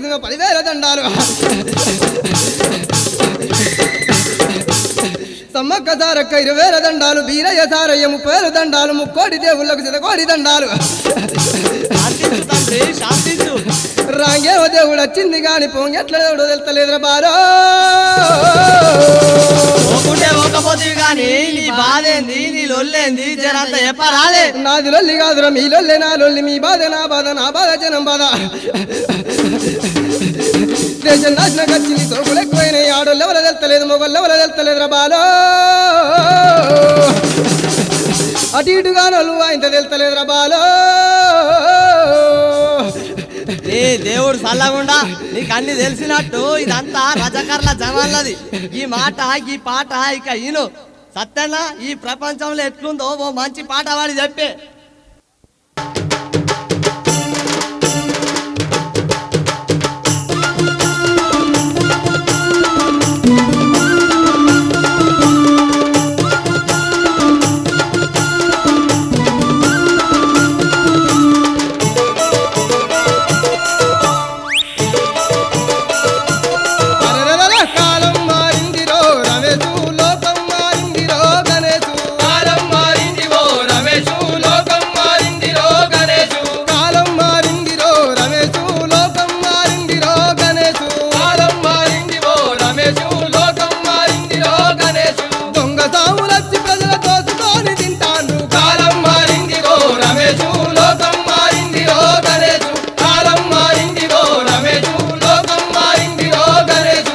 దింగ పదివేల దండాలు సమ్మక్క సారక్క ఇరవై వేల దండాలు బీరయ్య సారయ్య ముప్పై వేల దండాలు ముక్కోడి దేవుళ్ళకు శతకోడి దండాలు శాంతించు తండ్రి శాంతించు రాంగేవ దేవుడు వచ్చింది కాని పొంగెట్ల దేవుడు తెలుతలేదురా బారో పోకుంటే పోకపోతే కానీ నీ బాధ ఏంది నీ లొల్లేంది జరంత చెప్పరాలే నాది లొల్లి కాదురా మీ లొల్లి నా లొల్లి మీ బాధ నా బాధ నా బాధ జనం బాధ దేశం నాశనం వచ్చింది సోకులు ఎక్కువైనాయి ఆడోళ్ళు ఎవరు తెలుతలేదు మొగళ్ళు ఎవరు తెలుతలేదురా బాలో అటు ఇటుగా నోళ్ళు ఆయన తెలుతలేదురా బాలో ఏ దేవుడు చల్లగుండా నీకు అన్ని తెలిసినట్టు ఇదంతా రజకర్ల జమాన్లది ఈ మాట ఈ పాట ఇక ఈను సత్యన్న ఈ ప్రపంచంలో ఎట్లుందో ఓ మంచి పాట వాడి చెప్పే అరరరర కాలం మారిందిరో రమేశు లోకం మారిందిరో గణేశు కాలం మారిందిరో రమేశు లోకం మారిందిరో గణేశు కాలం మారిందిరో రమేశు లోకం మారిందిరో గణేశు కాలం మారిందిరో రమేశు లోకం మారిందిరో గణేశు దొంగ సాములచ్చి ప్రజల దోచుకొని తింటాండ్రు కాలం మారిందిరో రమేశు లోకం మారిందిరో గణేశు కాలం మారిందిరో రమేశు లోకం మారిందిరో గణేశు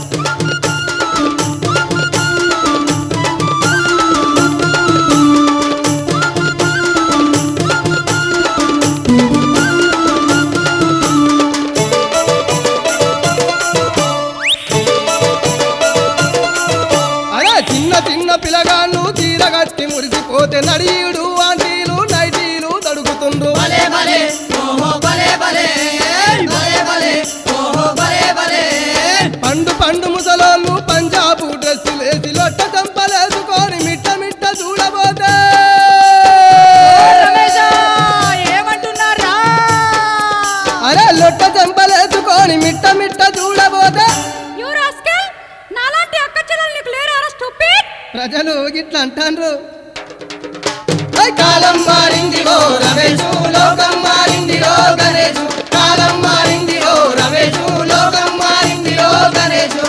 అరే చిన్న చిన్న పిల్లగాళ్ళు చీరగట్టి మురిసిపోతే నడియుడు ఆంటీలు నైటీలు తడుగుతుండ్రు భలే భలే ఓహో భలే భలే భలే భలే ఓహో భలే భలే పండు పండు ముసలోళ్ళు పంజాబు డ్రెస్సులు వేసి లొట్ట చంపలేసుకొని మిట్ట మిట్ట చూడబోతే ఏమంటున్నారా అరే లొట్ట చంపలేసుకొని మిట్ట మిట్ట చూడబోతే యు రాస్కెల్ నాలాంటి అక్క చెల్లెలు నీకు లేరా స్టూపిడ్ ప్రజలు గిట్ల అంటాండ్రు ఐ కాలం మారింది ఓ రమేషు లోకం మారింది ఓ గణేషు కాలం మారింది ఓ రమేషు లోకం మారింది ఓ గణేషు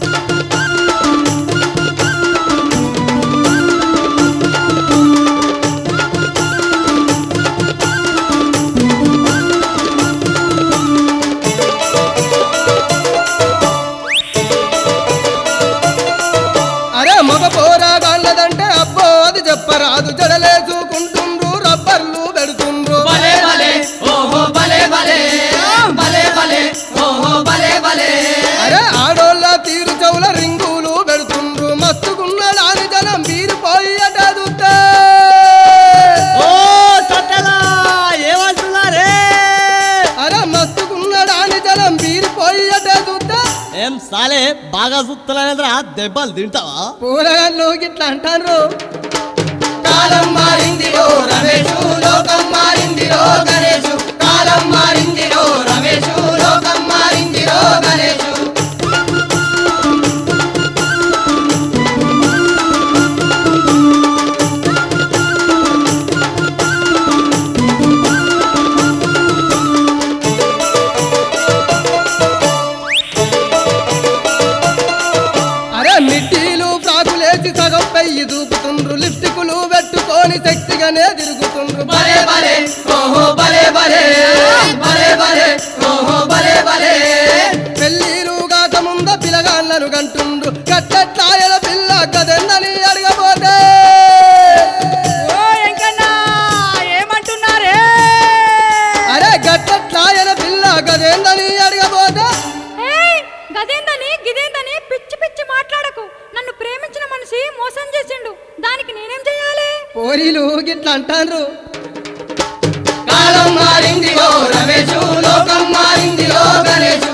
అరే మగ పోరాగాళ్ళదంటే అబ్బో అది చెప్పరాదు జడలేసుకుంటుండ్రు రబ్బర్లు పెడుతుండ్రు భలే భలే ఓహో భలే భలే భలే భలే ఓహో భలే భలే అరే ఆడోళ్ళ తీరు చెవుల రింగులు పెడుతుండ్రు మస్తుకున్నడాని జనం బీరిపోయి అట చూస్తే ఓ సత్యలా ఏమంటున్నారే అరే మస్తుకున్నడాని జనం బీరిపోయి అట చూస్తే ఏం సాలే బాగా సుత్తలేదురా దెబ్బలు తింటావా పూరగాళ్ళు గిట్లా అంటారు కాలం మారింది ఓ రమేషు లోకం మారింది ఓ గణేషు కాలం మారింది ఓ రమేషు లోకం మారింది ఓ గణేషు అరే మిట్టీలు ఫ్రాకులేసి సగం పెయ్యి దూపుతుండ్రు లిప్టికులు పెట్టుకొని శక్తిగానే తిరుగుతుండ్రు భలే భలే ఓహో భలే భలే భలే భలే ఓహో భలే భలే పెళ్ళిరు కాక ముంద పిల్లగాళ్ళను కంటుండ్రు కట్టెట్లాయల పిల్ల కదెందని అడగబోతే ఓ ఎంకన్నా ఏమంటున్నారే అరే గట్టెట్లాయల పిల్ల కదేందని అడగబోతే ఏయ్ గదేందని గిదేందని పిచ్చి పిచ్చి మాట్లాడకు నన్ను ప్రేమించిన మనిషి మోసం చేసిండు దానికి నేనేం చేయాలి పోరీలు గిట్లా అంటారు కాలం మారింది ఓ రమేషు లోకం మారింది ఓ గణేషు